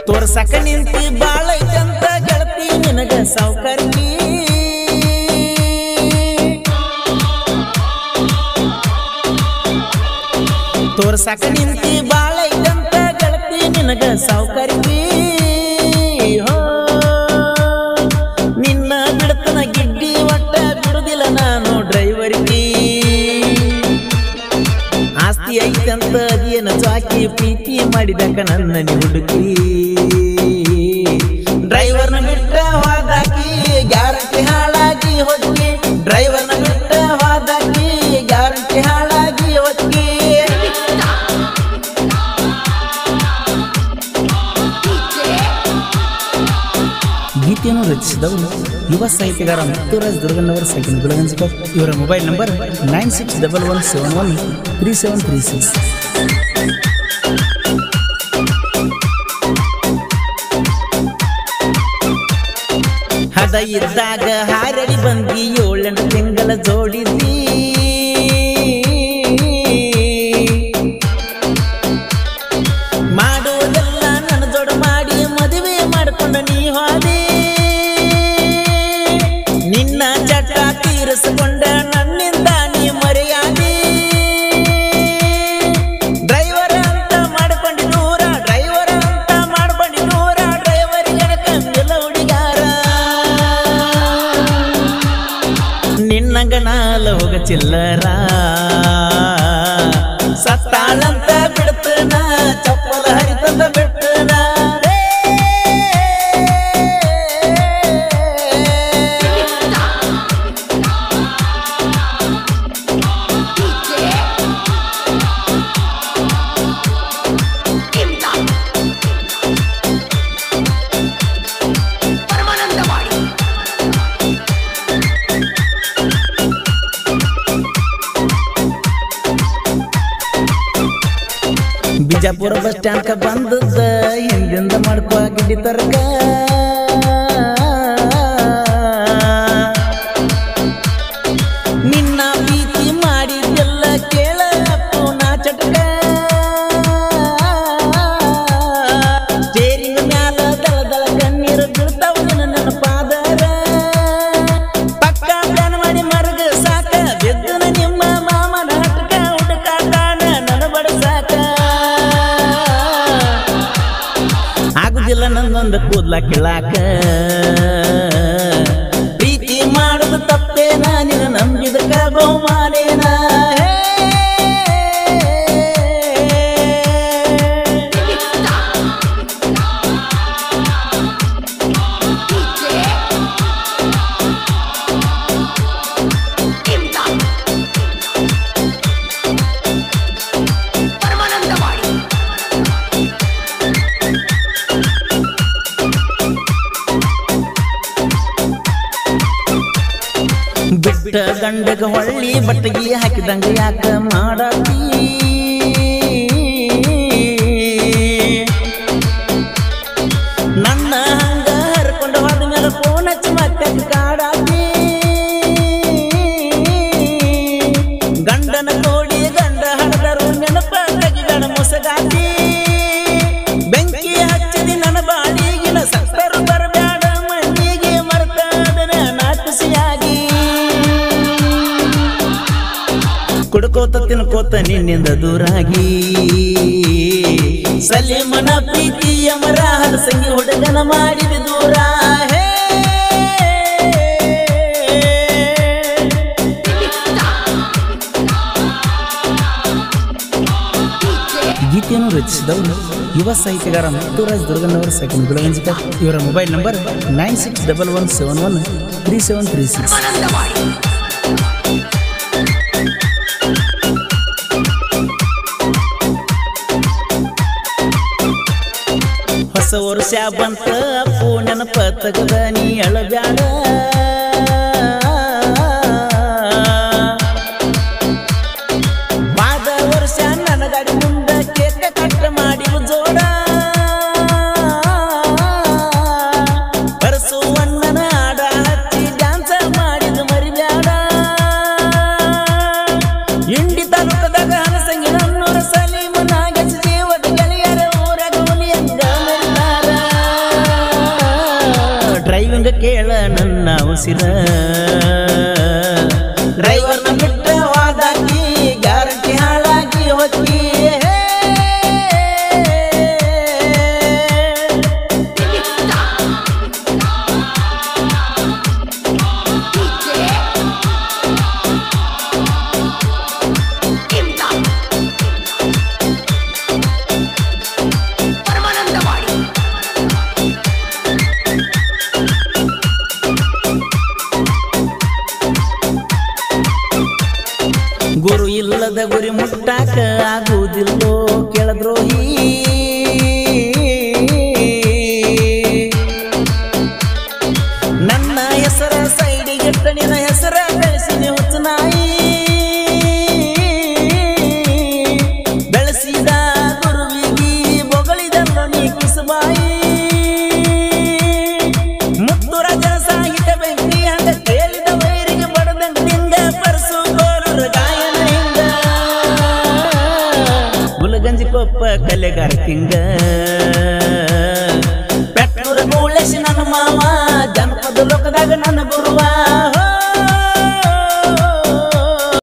ತೋರ್ಸಕ ನಿಂತಿ ಬಾಳ ಐತಂತ ಗೆಳತಿ ನಿನಗ ಸೌಕರ್ಗಿ ತೋರ್ಸಕ ನಿಂತಿ ಬಾಳ ಐತಂತ ಗೆಳತಿ ನಿನಗ ಸೌಕರ್ಗಿ ಹೋ ನಿನ್ನ ಬಿಡ್ತನ ಗಿಡ್ಡಿ ಒಟ್ಟ ಬಿಡುದಿಲ್ಲ ನಾನು ಡ್ರೈವರ್ಗಿ ಆಸ್ತಿ ಐತಂತ ಅದೇನ ಚಾಕಿ ಪ್ರೀತಿ ಮಾಡಿದಕ ನನ್ನ ನಿ ಹುಡುಕಿ ಡ್ರೈವರ್ನ ಬಿಟ್ಟ ಹೋದಾಕಿ ಗ್ಯಾರಂಟಿ ಹಾಳಾಗಿ ಹೋಗಿ ಡ್ರೈವರ್ನ ಬಿಟ್ಟ ಹೋದಾಕಿ ಗ್ಯಾರಂಟಿ ಹಾಳಾಗಿ ಹೋಗಿ ಗೀತೆಯನ್ನು ರಚಿಸಿದವರು ಯುವ ಸಾಹಿತ್ಯಗಾರ ಮುತ್ತುರಾಜ್ ದುರ್ಗಣ್ಣವರ ಸೆಕೆಂಡ್ ಗುಳಗಂಜಿಕರ್ ಇವರ mobile number nine six double one seven one three seven three six ಹದ ಇದ್ದಾಗ ಹಾರಡಿ ಬಂದಿ ಏಳೆಂಟು ತಿಂಗಳ ಜೋಡಿದಿ ಮಾಡುವುದೆಲ್ಲ ನನ್ನ ಜೋಡ ಮಾಡಿ ಮದುವೆ ಮಾಡಿಕೊಂಡ ನೀ ಹೋದೆ ನಿನ್ನ ಚಟ ತೀರಿಸಿಕೊಂಡ ನನ್ನಿಂದ ನೀ ಮರೆಯಾದೆ ಡ್ರೈವರ್ ಅಂತ ಮಾಡ್ಕೊಂಡಿ ದೂರ ಡ್ರೈವರ್ ಅಂತ ಮಾಡ್ಕೊಂಡಿ ದೂರ ಡ್ರೈವರ್ ಕಮ್ಮಿಲ್ಲ ಹುಡುಗಾರ ನಿನ್ನಂಗ ನಾಲ ಹೋಗ ಚಿಲ್ಲರ ಸತ್ತಾಳಂತ ಬಿಡ್ತನ ಚಪ್ಪಲ ಹರಿತಂದ ಬಿಟ್ಟನ ಪರಮಾನಂದವಾಡಿ ಬಿಜಾಪುರ ಬಸ್ ಸ್ಟ್ಯಾಂಡ್ ಕ ಬಂದದ್ದ ಹಿಂದಿಂದ ಮಾಡ್ಕೋ ಗಿಡ್ಡಿ ತರಕ ನಿನ್ನ ಪ್ರೀತಿ ಮಾಡಿದ್ದೆಲ್ಲ ಕೇಳ ನಾ ಚಟಕ ಸ್ಟೇರಿಂಗ್ ಮ್ಯಾಲ ದಳ ದಳ ಕಣ್ಣೀರು ಬೀಳ್ತಾವ ನಿನ್ನ ನನ್ನ ಪಾದರ ಪಕ್ಕ ಪ್ಲಾನ್ ಮಾಡಿ ಮರಗ ಸಾಕ ಬಿದ್ದನ ನಿಮ್ಮ ಮಾಮನ ಹಟ್ಕ ಹುಡುಕಾಟಾನ ನನ್ನ ಬಡಸಾಕ ಆಗುದಿಲ್ಲ ನಂದೊಂದು ಕೂದ್ಲ ಕಿಳಾಕ ಪ್ರೀತಿ ಮಾಡುದು ತಪ್ಪೇನ ನಿನ್ನ ನಂಬಿದಕ್ಕ ಬಹುಮಾನೇನ ಪರಮಾನಂದವಾಡಿ ಬಿಟ್ಟ ಗಂಡಗ ಹೊಳ್ಳಿ ಬಟ್ಟಗಿ ಹಾಕಿದಂಗ ಯಾಕ ಮಾಡತಿ ನನ್ನ ಹಂಗ ಹರ್ಕೊಂಡು ಹೋದ ಮೇಲೆ ಫೋನ್ ಹಚ್ಚಿ ಮತ್ತೆ ಕಾಡಾತಿ ಗಂಡನ ಕೋಡಿ ಗಂಡ ಹಡದರು ನೆನಪ ತೆಗಿಬೇಡ ಮುಸಗಾತಿ ಬೆಂಕಿ ಹಚ್ಚಿದಿ ನನ್ನ ಬಾಡಿಗಿನ ಸತ್ತರು ಬರಬೇಡ ಮಣ್ಣಿಗೆ ಮರ್ತಾದನ ನಾ ಖುಷಿಯಾಗಿ ಕುಡ್ಕೋತ ತಿನ್ಕೋತ ನಿನ್ನಿಂದ ದೂರಾಗಿ ಸಲೀಮನ ಪ್ರೀತಿಯ ಮರ ಹಲಸಂಗಿ ಹುಡುಗನ ಮಾಡಿದ ದೂರ ಹೇ ಗೀತೆಯನ್ನು ರಚಿಸಿದವರು ಯುವ ಸಾಹಿತ್ಯಗಾರ ಮುತ್ತುರಾಜ್ ದುರ್ಗಣ್ಣವರ ಸೆಕೆಂಡ್ ಗುಳಗಂಜಿಕರ್ ಇವರ mobile number nine six double one seven one three seven three six Paramanandawadi ಹೊಸ ವರ್ಷ ಬಂತ ಅಪ್ಪು ನೆನಪ ತಗದ ನೀ ಅಳಬ್ಯಾಡ ಬಾದ ವರ್ಷ ನನ್ನ ಗಾಡಿ ಮುಂದ ಕೇಕ ಕಟ್ಟ ಮಾಡಿ ಜೋಡ ಪರಸು ಅಣ್ಣನ ಆಡ ಹಚ್ಚಿ ಡ್ಯಾನ್ಸ್ ಮಾಡಿದ ಮರಿಬ್ಯಾಡ ಇಂಡಿ ತಾಲೂಕದಾಗ ಹಲಸಂಗಿ ನನ್ನೂರ ಸಲೀಮ ನಾಗಸ ಜೀವದ ಗೆಳೆಯರ ಊರಾಗ ಹುಲಿಯಂಗ ಮೆರಿದಾರ ಹಿಂಗ ಕೇಳ ನನ್ನ ಉಸಿರ ಡ್ರೈವರ್ನ ಬಿಟ್ಟ ವಾದಾಕಿ ಗ್ಯಾರಂಟಿ ಹಾಳಾಗಿ ಹೊಕ್ಕಿ ಪರಮಾನಂದವಾಡಿ ಗುರು ಇಲ್ಲದ ಗುರಿ ಮುಟ್ಟಾಕ ಆಗುವುದಿಲ್ಲೋ ಕೇಳದ್ರೋಹಿ ನನ್ನ ಹೆಸರ ಸೈಡಿಗಿಟ್ಟ ನಿನ್ನ ಹೆಸರ ಬೆಳೆಸಿನಿ ಹುಚ್ಚು ನಾಯಿ ಬೆಳೆಸಿದ ಗುರುವಿಗಿ ಬೊಗಳಿದಲ್ಲೋ ನೀ ಕಿಸುಬಾಯಿ ಮುತ್ತುರಾಜನ ಸಾಹಿತ್ಯ ಬೆಂಕಿ ಹಂಗ ಕೇಳಿದ ವೈರಿಗೆ ಬಡದಂಗ ನಿಂಗ ಪರಸು ಗೋರೂರ ಗಾಯನ ಹಿಂಗ ಗುಲಗಂಜಿ ಕೊಪ್ಪ ಕಲೆಗಾರ ಕಿಂಗ ಪೆಟ್ಟೂರ ಗೂಳೆಸಿ ನನ್ನ ಮಾವ